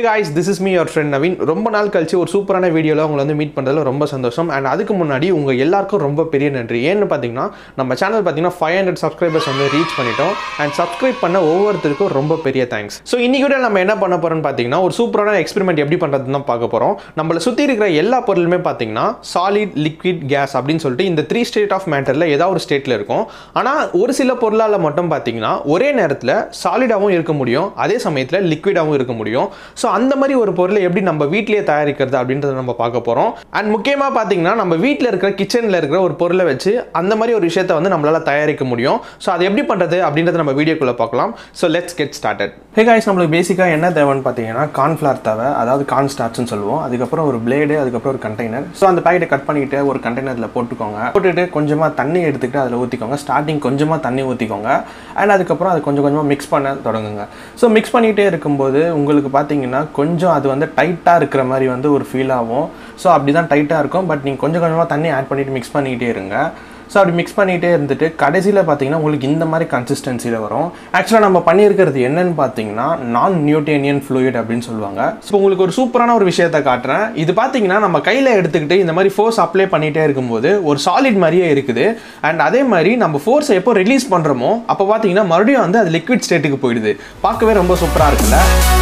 guys this is me your friend Naveen ரொம்ப நாள் கழிச்சு ஒரு சூப்பரான வீடியோவில் உங்களை வந்து மீட் பண்ணுறதுல ரொம்ப சந்தோஷம் அண்ட் அதுக்கு முன்னாடி உங்கள் எல்லாருக்கும் ரொம்ப பெரிய நன்றி ஏன்னு பார்த்தீங்கன்னா நம்ம சேனல் பார்த்தீங்கன்னா ஃபைவ் ஹண்ட்ரட் சப்ஸ்கிரைபர்ஸ் வந்து ரீச் பண்ணிட்டோம் அண்ட் சப்ஸ்கிரைப் பண்ண ஒவ்வொருத்தருக்கும் ரொம்ப பெரிய தேங்க்ஸ் ஸோ இன்னைக்கு கூட நம்ம என்ன பண்ண போகிறோம்னு பார்த்தீங்கன்னா ஒரு சூப்பரான எக்ஸ்பெரிமெண்ட் எப்படி பண்ணுறதுன்னு தான் பார்க்க போகிறோம் நம்மளை சுற்றி இருக்கிற எல்லா பொருளுமே பார்த்தீங்கன்னா சாலிட் லிக்விட் கேஸ் அப்படின்னு சொல்லிட்டு இந்த த்ரீ ஸ்டேட் ஆஃப் மேட்டரில் ஏதாவது ஒரு ஸ்டேட்டில் இருக்கும் ஆனால் ஒரு சில பொருளால் மட்டும் பார்த்தீங்கன்னா ஒரே நேரத்தில் சாலிடாகவும் இருக்க முடியும் அதே சமயத்தில் லிக்விடாகவும் இருக்க முடியும் ஸோ அந்த மாதிரி ஒரு பொருளை எப்படி நம்ம வீட்டிலேயே தயாரிக்கிறது அப்படின்றத நம்ம பார்க்க போகிறோம் அண்ட் முக்கியமாக பார்த்தீங்கன்னா நம்ம வீட்டில் இருக்கிற கிச்சனில் இருக்கிற ஒரு பொருளை வச்சு அந்த மாதிரி ஒரு விஷயத்தை வந்து நம்மளால் தயாரிக்க முடியும் ஸோ அது எப்படி பண்ணுறது அப்படின்றத நம்ம வீடியோக்குள்ளே பார்க்கலாம் so let's get started hey guys நம்மளுக்கு பேசிக்காக என்ன தேவைன்னு பார்த்தீங்கன்னா கார்ன்ஃப்ளவர் தேவை அதாவது கார்ன் ஸ்டார்ச்னு சொல்லுவோம் அதுக்கப்புறம் ஒரு பிளேடு அதுக்கப்புறம் ஒரு கண்டெய்னர் ஸோ அந்த பேக்கெட்டை கட் பண்ணிட்டு ஒரு கண்டெய்னரில் போட்டுக்கோங்க போட்டுட்டு கொஞ்சமாக தண்ணி எடுத்துக்கிட்டு அதில் ஊற்றிக்கோங்க ஸ்டார்டிங் கொஞ்சமாக தண்ணி ஊற்றிக்கோங்க அண்ட் அதுக்கப்புறம் அதை கொஞ்சம் கொஞ்சமாக மிக்ஸ் பண்ண தொடங்குங்க ஸோ மிக்ஸ் பண்ணிகிட்டே இருக்கும்போது உங்களுக்கு பார்த்தீங்கன்னா கொஞ்சம் அது வந்து டைட்டாக இருக்கிற மாதிரி வந்து ஒரு ஃபீல் ஆகும் ஸோ அப்படி தான் டைட்டாக இருக்கும் பட் நீங்கள் கொஞ்சம் கொஞ்சமாக தண்ணி ஆட் பண்ணிவிட்டு மிக்ஸ் பண்ணிக்கிட்டே இருங்க ஸோ அப்படி மிக்ஸ் பண்ணிகிட்டே இருந்துட்டு கடைசியில் பார்த்தீங்கன்னா உங்களுக்கு இந்த மாதிரி கன்சிஸ்டன்சியில் வரும் ஆக்சுவலாக நம்ம பண்ணியிருக்கிறது என்னன்னு பார்த்தீங்கன்னா நான் நியூட்டேனியன் ஃப்ளூயிட் அப்படின்னு சொல்லுவாங்க ஸோ உங்களுக்கு ஒரு சூப்பரான ஒரு விஷயத்தை காட்டுறேன் இது பார்த்தீங்கன்னா நம்ம கையில் எடுத்துக்கிட்டு இந்த மாதிரி ஃபோர்ஸ் அப்ளை பண்ணிகிட்டே இருக்கும்போது ஒரு சாலிட் மாதிரியே இருக்குது அண்ட் அதே மாதிரி நம்ம ஃபோர்ஸை எப்போ ரிலீஸ் பண்ணுறோமோ அப்போ பார்த்தீங்கன்னா மறுபடியும் வந்து அது லிக்விட் ஸ்டேட்டுக்கு போயிடுது பார்க்கவே ரொம்ப சூப்பராக இருக்குல்ல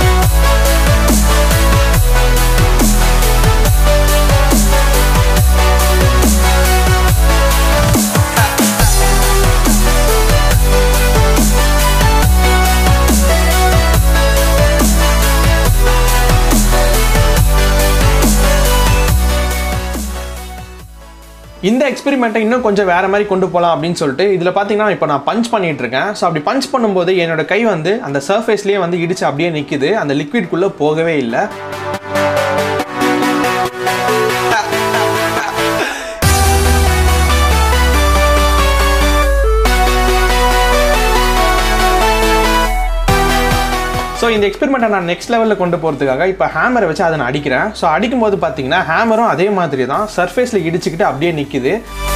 இந்த எக்ஸ்பெரிமெண்ட்டை இன்னும் கொஞ்சம் வேற மாதிரி கொண்டு போகலாம் அப்படின்னு சொல்லிட்டு இதில் பார்த்தீங்கன்னா இப்போ நான் பஞ்ச் பண்ணிட்டு இருக்கேன் ஸோ அப்படி பஞ்ச் பண்ணும்போது என்னோட கை வந்து அந்த சர்ஃபேஸ்லேயே வந்து இடிச்சு அப்படியே நிற்கிது அந்த லிக்விட்குள்ளே போகவே இல்லை ஸோ இந்த எக்ஸ்பெரிமெண்ட்டை நான் நெக்ஸ்ட் லெவலில் கொண்டு போகிறதுக்காக இப்போ ஹேமரை வச்சு அதை நான் அடிக்கிறேன் ஸோ அடிக்கும்போது பார்த்தீங்கன்னா ஹேமரும் அதே மாதிரி தான் சர்ஃபேஸில் இடிச்சுக்கிட்டு அப்படியே நிற்கிது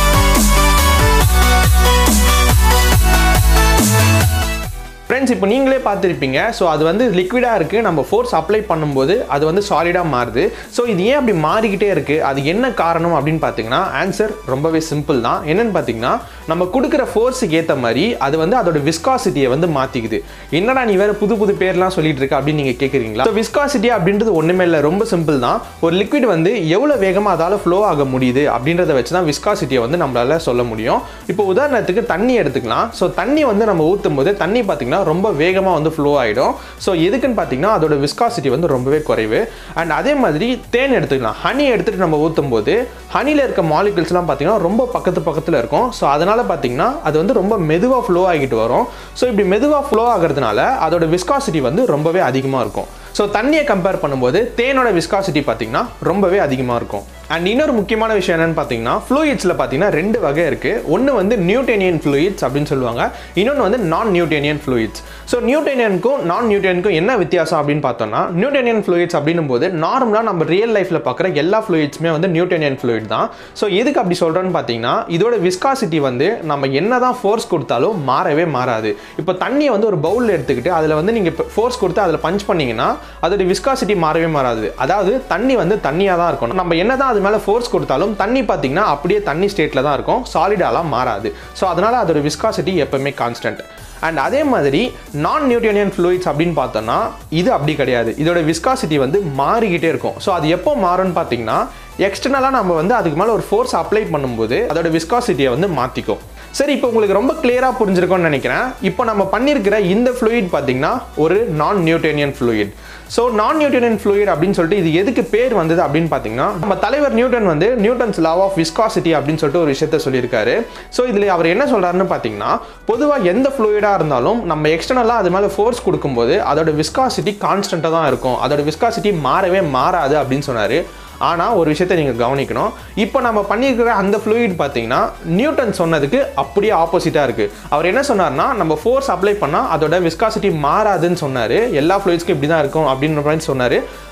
ஃப்ரெண்ட்ஸ் இப்போ நீங்களே பார்த்துருப்பீங்க ஸோ அது வந்து லிக்விடாக இருக்குது நம்ம ஃபோர்ஸ் அப்ளை பண்ணும்போது அது வந்து சாலிடாக மாறுது ஸோ இது ஏன் அப்படி மாறிக்கிட்டே இருக்குது அது என்ன காரணம் அப்படின்னு பார்த்தீங்கன்னா ஆன்சர் ரொம்பவே சிம்பிள் தான் என்னன்னு பார்த்தீங்கன்னா நம்ம கொடுக்குற ஃபோர்ஸுக்கு ஏற்ற மாதிரி அது வந்து அதோட விஸ்காசிட்டியை வந்து மாற்றிக்குது என்னடா நீ வேறு புது புது பேர்லாம் சொல்லிட்டு இருக்க அப்படின்னு நீங்கள் கேட்குறீங்களா ஸோ விஸ்காசிட்டி அப்படின்றது ஒன்றுமே இல்லை ரொம்ப சிம்பிள் தான் ஒரு லிக்விட் வந்து எவ்வளோ வேகமாக அதால் ஃப்ளோ ஆக முடியுது அப்படின்றத வச்சு தான் விஸ்காசிட்டியை வந்து நம்மளால சொல்ல முடியும் இப்போ உதாரணத்துக்கு தண்ணி எடுத்துக்கலாம் ஸோ தண்ணி வந்து நம்ம ஊற்றும் போது தண்ணி பார்த்தீங்கன்னா ரொம்ப வேகமாக வந்து ஃப்ளோ ஆகிடும் ஸோ எதுக்குன்னு பார்த்தீங்கன்னா அதோட விஸ்காசிட்டி வந்து ரொம்பவே குறைவு அண்ட் அதே மாதிரி தேன் எடுத்துக்கலாம் ஹனி எடுத்துகிட்டு நம்ம ஊற்றும் போது ஹனியில் இருக்க மாலிகுல்ஸ்லாம் பார்த்தீங்கன்னா ரொம்ப பக்கத்து பக்கத்தில் இருக்கும் ஸோ அதனால் பார்த்தீங்கன்னா அது வந்து ரொம்ப மெதுவாக ஃப்ளோ ஆகிட்டு வரும் ஸோ இப்படி மெதுவாக ஃப்ளோ ஆகிறதுனால அதோட விஸ்காசிட்டி வந்து ரொம்பவே அதிகமாக இருக்கும் ஸோ தண்ணியை கம்பேர் பண்ணும்போது தேனோட விஸ்காசிட்டி பார்த்தீங்கன்னா ரொம்பவே அதிகமாக இருக்கும் அண்ட் இன்னொரு முக்கியமான விஷயம் என்னன்னு பார்த்தீங்கன்னா ஃப்ளூயிட்ஸில் பார்த்தீங்கன்னா ரெண்டு வகை இருக்குது ஒன்று வந்து நியூட்டேனியன் ஃப்ளூயிட்ஸ் அப்படின்னு சொல்லுவாங்க இன்னொன்று வந்து நான் நியூட்டேனியன் ஃப்ளூயிட்ஸ் ஸோ நியூட்டேனியனுக்கும் நான் நியூட்டேனியனுக்கும் என்ன வித்தியாசம் அப்படின்னு பார்த்தோம்னா நியூட்டேனியன் ஃப்ளூயிட்ஸ் அப்படின்னும் போது நார்மலாக நம்ம ரியல் லைஃப்பில் பார்க்குற எல்லா ஃப்ளூயிட்ஸுமே வந்து நியூட்டேனியன் ஃப்ளூயிட் தான் ஸோ எதுக்கு அப்படி சொல்கிறேன்னு பார்த்தீங்கன்னா இதோட விஸ்காசிட்டி வந்து நம்ம என்ன தான் ஃபோர்ஸ் கொடுத்தாலும் மாறவே மாறாது இப்போ தண்ணியை வந்து ஒரு பவுலில் எடுத்துக்கிட்டு அதில் வந்து நீங்கள் ஃபோர்ஸ் கொடுத்து அதில் பஞ்ச் பண்ணிங்கன்னா அதோட விஸ்காசிட்டி மாறவே மாறாது அதாவது தண்ணி வந்து தண்ணியாக தான் இருக்கணும் நம்ம என்ன தான் அது மேலே ஃபோர்ஸ் கொடுத்தாலும் தண்ணி பார்த்தீங்கன்னா அப்படியே தண்ணி ஸ்டேட்டில் தான் இருக்கும் சாலிடாலாம் மாறாது ஸோ அதனால் அதோட விஸ்காசிட்டி எப்பவுமே கான்ஸ்டன்ட் அண்ட் அதே மாதிரி நான் நியூட்டோனியன் ஃப்ளூயிட்ஸ் அப்படின்னு பார்த்தோம்னா இது அப்படி கிடையாது இதோட விஸ்காசிட்டி வந்து மாறிக்கிட்டே இருக்கும் ஸோ அது எப்போ மாறும்னு பார்த்தீங்கன்னா எக்ஸ்டர்னலாக நம்ம வந்து அதுக்கு மேலே ஒரு ஃபோர்ஸ் அப்ளை பண்ணும்போது அதோட விஸ்காசிட்டியை வந்து மாற்றிக்கும் சரி இப்போ உங்களுக்கு ரொம்ப கிளியராக புரிஞ்சிருக்கும்னு நினைக்கிறேன் இப்போ நம்ம பண்ணியிருக்கிற இந்த ஃப்ளூயிட் பார்த்தீங்கன்னா ஒரு non Newtonian fluid so non Newtonian fluid அப்படின்னு சொல்லிட்டு இது எதுக்கு பேர் வந்தது அப்படின்னு பார்த்தீங்கன்னா நம்ம தலைவர் நியூட்டன் வந்து நியூட்டன்ஸ் லா ஆஃப் விஸ்காசிட்டி அப்படின்னு சொல்லிட்டு ஒரு விஷயத்த சொல்லியிருக்காரு ஸோ இதில் அவர் என்ன சொல்கிறாருன்னு பார்த்தீங்கன்னா பொதுவாக எந்த ஃப்ளூயிடாக இருந்தாலும் நம்ம எக்ஸ்டர்னலாக அது மேலே ஃபோர்ஸ் கொடுக்கும்போது அதோட விஸ்காசிட்டி கான்ஸ்டண்ட்டாக தான் இருக்கும் அதோட விஸ்காசிட்டி மாறவே மாறாது அப்படின்னு சொன்னார் ஆனால் ஒரு விஷயத்தை நீங்கள் கவனிக்கணும் இப்போ நம்ம பண்ணியிருக்கிற அந்த ஃப்ளூயிட் பார்த்தீங்கன்னா நியூட்டன் சொன்னதுக்கு அப்படியே ஆப்போசிட்டாக இருக்குது அவர் என்ன சொன்னார்னா நம்ம ஃபோர்ஸ் அப்ளை பண்ணால் அதோட விஸ்காசிட்டி மாறாதுன்னு சொன்னார் எல்லா ஃப்ளூயிட்ஸ்க்கும் இப்படி தான் இருக்கும் அப்படின்ற மாதிரி சொன்னார்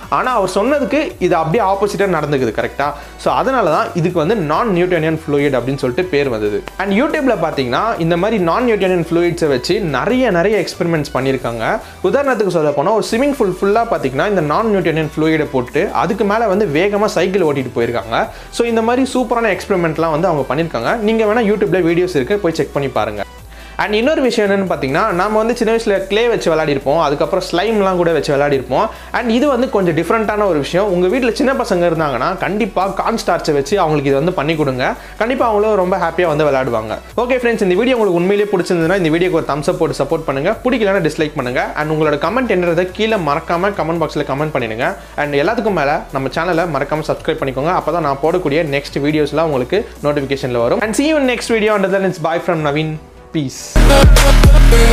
ஆனால் அவர் சொன்னதுக்கு இது அப்படியே ஆப்போசிட்டாக நடந்துக்குது கரெக்டாக ஸோ அதனால தான் இதுக்கு வந்து நான் நியூட்டனியன் ஃப்ளூயிட் அப்படின்னு சொல்லிட்டு பேர் வந்தது அண்ட் யூடியூப்ல பார்த்தீங்கன்னா இந்த மாதிரி நான் நியூட்டனியன் ஃப்ளூயிட்ஸை வச்சு நிறைய நிறைய எக்ஸ்பெரிமெண்ட்ஸ் பண்ணியிருக்காங்க உதாரணத்துக்கு சொல்ல போனால் ஒரு ஸ்விமிங் ஃபுல் ஃபுல்லாக பார்த்தீங்கன்னா இந்த நான் நியூட்டனியன் ஃப்ளூயிடை போட்டு அதுக்கு மேலே வந்து வேகமாக சைக்கிள் ஓட்டிட்டு போயிருக்காங்க ஸோ இந்த மாதிரி சூப்பரான எக்ஸ்பெரிமெண்ட்லாம் வந்து அவங்க பண்ணியிருக்காங்க நீங்கள் வேணால் யூடியூப்ல வீடியோஸ் இருக்குது போய் செக் பண்ணி பாருங்கள் அண்ட் இன்னொரு விஷயம் என்னென்னு பார்த்தீங்கன்னா நம்ம வந்து சின்ன வயசில் க்ளே வச்சு விளையாடிருப்போம் அதுக்கப்புறம் ஸ்லைம்லாம் கூட வச்சு விளையாடிருப்போம் அண்ட் இது வந்து கொஞ்சம் டிஃப்ரெண்ட்டான ஒரு விஷயம் உங்கள் வீட்டில் சின்ன பசங்க இருந்தாங்கன்னா கண்டிப்பாக கார்ன் ஸ்டார்ச்சை வச்சு அவங்களுக்கு இது வந்து பண்ணி கொடுங்க கண்டிப்பாக அவங்களும் ரொம்ப ஹாப்பியாக வந்து விளையாடுவாங்க ஓகே ஃப்ரெண்ட்ஸ் இந்த வீடியோ உங்களுக்கு உண்மையிலேயே பிடிச்சிருந்ததுன்னா இந்த வீடியோக்கு ஒரு தம்ஸ் போட்டு சப்போர்ட் பண்ணுங்க பிடிக்கலன்னா டிஸ்லைக் பண்ணுங்க அண்ட் உங்களோட கமெண்ட் என்னறதை கீழே மறக்காம கமெண்ட் பாக்ஸில் கமெண்ட் பண்ணிடுங்க அண்ட் எல்லாத்துக்கும் மேலே நம்ம சேனலை மறக்காம சப்ஸ்கிரைப் பண்ணிக்கோங்க அப்போ தான் நான் போடக்கூடிய நெக்ஸ்ட் வீடியோஸ்லாம் உங்களுக்கு நோட்டிஃபிகேஷனில் வரும் and see you in next video until then it's bye from Naveen peace